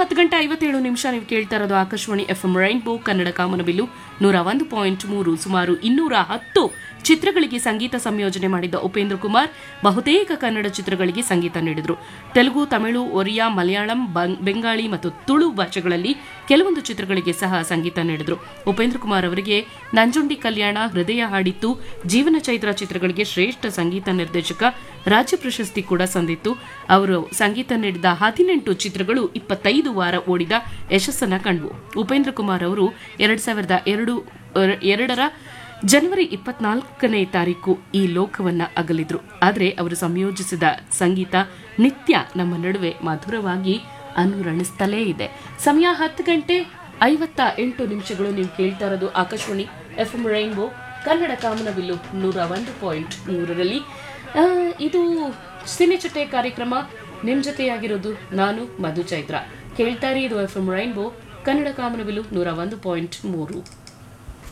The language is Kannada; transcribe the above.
ಹತ್ತು ಗಂಟೆ ಐವತ್ತೇಳು ನಿಮಿಷ ನೀವು ಕೇಳ್ತಾ ಇರೋದು Akashvani F M rainbow Kannada ಕಾಮನಬಿಲ್ಲು ನೂರ ಒಂದು ಪಾಯಿಂಟ್ ಮೂರು ಸುಮಾರು ಇನ್ನೂರ ಹತ್ತು ಚಿತ್ರಗಳಿಗೆ ಸಂಗೀತ ಸಂಯೋಜನೆ ಮಾಡಿದ್ದ ಉಪೇಂದ್ರ ಕುಮಾರ್ ಬಹುತೇಕ ಕನ್ನಡ ಚಿತ್ರಗಳಿಗೆ ಸಂಗೀತ ನೀಡಿದರು ತೆಲುಗು ತಮಿಳು ಒರಿಯಾ ಮಲಯಾಳಂ ಬಂ- ಬೆಂಗಾಳಿ ಮತ್ತು ತುಳು ಭಾಷೆಗಳಲ್ಲಿ ಕೆಲವೊಂದು ಚಿತ್ರಗಳಿಗೆ ಸಹ ಸಂಗೀತ ನೀಡಿದರು ಉಪೇಂದ್ರ ಕುಮಾರ್ ಅವರಿಗೆ ನಂಜುಂಡಿ ಕಲ್ಯಾಣ ಹೃದಯ ಹಾಡಿತ್ತು ಜೀವನ ಚೈತ್ರ ಚಿತ್ರಗಳಿಗೆ ಶ್ರೇಷ್ಠ ಸಂಗೀತ ನಿರ್ದೇಶಕ ರಾಜ್ಯ ಪ್ರಶಸ್ತಿ ಕೂಡ ಸಂದಿತ್ತು ಅವರು ಸಂಗೀತ ನೀಡಿದ ಹದಿನೆಂಟು ಚಿತ್ರಗಳು ಇಪ್ಪತ್ತೈದು ವಾರ ಓಡಿದ ಯಶಸ್ಸನ್ನ ಕಂಡವು ಉಪೇಂದ್ರ ಕುಮಾರ್ ಅವರು ಎರಡ್ ಸಾವಿರದ ಎರಡು ಎರಡರ ಜನವರಿ ಇಪ್ಪತ್ನಾಲ್ಕನೇ ತಾರೀಕು ಈ ಲೋಕವನ್ನ ಅಗಲಿದ್ರು ಆದರೆ ಅವರು ಸಂಯೋಜಿಸಿದ ಸಂಗೀತ ನಿತ್ಯ ನಮ್ಮ ನಡುವೆ ಮಧುರವಾಗಿ ಅನುರಣಿಸ್ತಲೇ ಇದೆ ಸಮಯ ಹತ್ತು ಗಂಟೆ ಐವತ್ತ ಎಂಟು ನಿಮಿಷಗಳು ನೀವು ಕೇಳ್ತಾ ಇರೋದು Akashvani F M rainbow Kannada ಕಾಮನಬಿಲ್ಲು ನೂರ ಒಂದು ಪಾಯಿಂಟ್ ಮೂರರಲ್ಲಿ ಆ, ಇದು ಸಿನಿಚಟೆ ಕಾರ್ಯಕ್ರಮ ನಿಮ್ ಜೊತೆಯಾಗಿರೋದು ನಾನು ಮಧು ಚೈತ್ರ ಕೇಳ್ತಾರೆ ಇದು ಎಫ್ ಎಂ ರೈನ್ಬೋ ಕನ್ನಡ ಕಾಮನಬಿಲ್ಲು ನೂರ ಒಂದು ಪಾಯಿಂಟ್ ಮೂರು